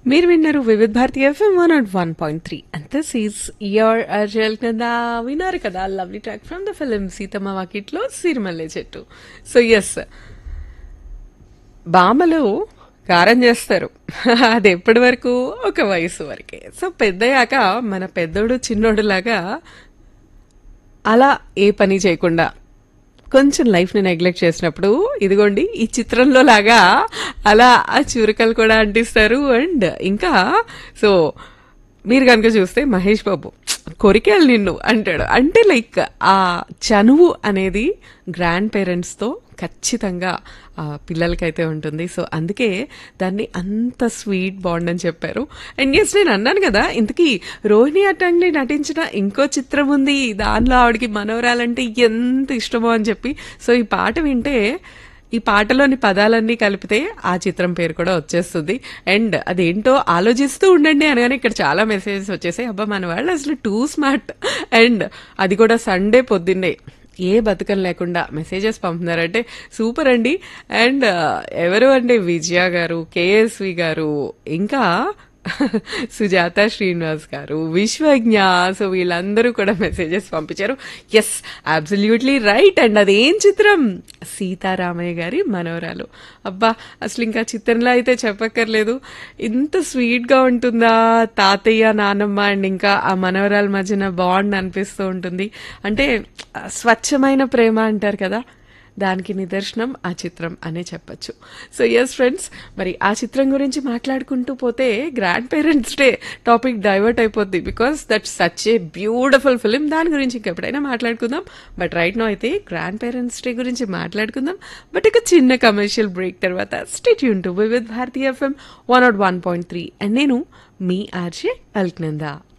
మీరు విన్నారు Vividh Bharati FM one not one point three and this is your అర్జల్ కదా విన్నారు కదా lovely track from the film Seethamma Vakitlo Sirimalle చెట్టు సో ఎస్ బామలు కారం చేస్తారు అది ఎప్పటి వరకు ఒక వయసు వరకే సో పెద్దయ్యాక మన పెద్దోడు చిన్నోడు లాగా అలా ఏ పని చేయకుండా కొంచెం లైఫ్ని నెగ్లెక్ట్ చేసినప్పుడు ఇదిగోండి ఈ చిత్రంలో లాగా అలా ఆ చురకలు కూడా అంటిస్తారు అండ్ ఇంకా సో మీరు కనుక చూస్తే మహేష్ బాబు కొరికేయాలి నిన్ను అంటాడు అంటే లైక్ ఆ చనువు అనేది గ్రాండ్ పేరెంట్స్తో ఖచ్చితంగా ఆ పిల్లలకైతే ఉంటుంది సో అందుకే దాన్ని అంత స్వీట్ బాండ్ అని చెప్పారు అండ్ ఎస్ నేను అన్నాను కదా ఇంతకీ రోహిణి అటంగ్లీ నటించిన ఇంకో చిత్రం ఉంది దానిలో ఆవిడకి మనవరాలంటే ఎంత ఇష్టమో అని చెప్పి సో ఈ పాట వింటే ఈ పాటలోని పదాలన్నీ కలిపితే ఆ చిత్రం పేరు కూడా వచ్చేస్తుంది అండ్ అదేంటో ఆలోచిస్తూ ఉండండి అనగానే ఇక్కడ చాలా మెసేజెస్ వచ్చేసాయి అబ్బా మన వాళ్ళు అసలు టూ స్మార్ట్ అండ్ అది కూడా సండే పొద్దున్నే ఏ బతుకం లేకుండా మెసేజెస్ పంపుతున్నారంటే సూపర్ అండి అండ్ ఎవరు అంటే విజయ గారు కేఎస్వి గారు ఇంకా సుజాత శ్రీనివాస్ గారు విశ్వజ్ఞ సో వీళ్ళందరూ కూడా మెసేజెస్ పంపించారు ఎస్ అబ్సల్యూట్లీ రైట్ అండ్ అదేం చిత్రం సీతారామయ్య గారి మనవరాలు అబ్బా అసలు ఇంకా చిత్రంలో అయితే చెప్పక్కర్లేదు ఇంత స్వీట్గా ఉంటుందా తాతయ్య నానమ్మ అండ్ ఇంకా ఆ మనవరాల మధ్యన బాండ్ అనిపిస్తూ ఉంటుంది అంటే స్వచ్ఛమైన ప్రేమ అంటారు కదా దానికి నిదర్శనం ఆ చిత్రం అనే చెప్పచ్చు సో ఎస్ ఫ్రెండ్స్ మరి ఆ చిత్రం గురించి మాట్లాడుకుంటూ పోతే grandparents day topic divert అయిపోద్ది because that such a beautiful film దాని గురించి ఇంకెప్పుడైనా మాట్లాడుకుందాం బట్ రైట్ నో అయితే గ్రాండ్ పేరెంట్స్ డే గురించి మాట్లాడుకుందాం బట్ ఇక చిన్న కమర్షియల్ బ్రేక్ తర్వాత స్టేట్ యూన్ to with Bharatiya FM one not one point three and నేను మీ ఆర్జే అల్క్నందా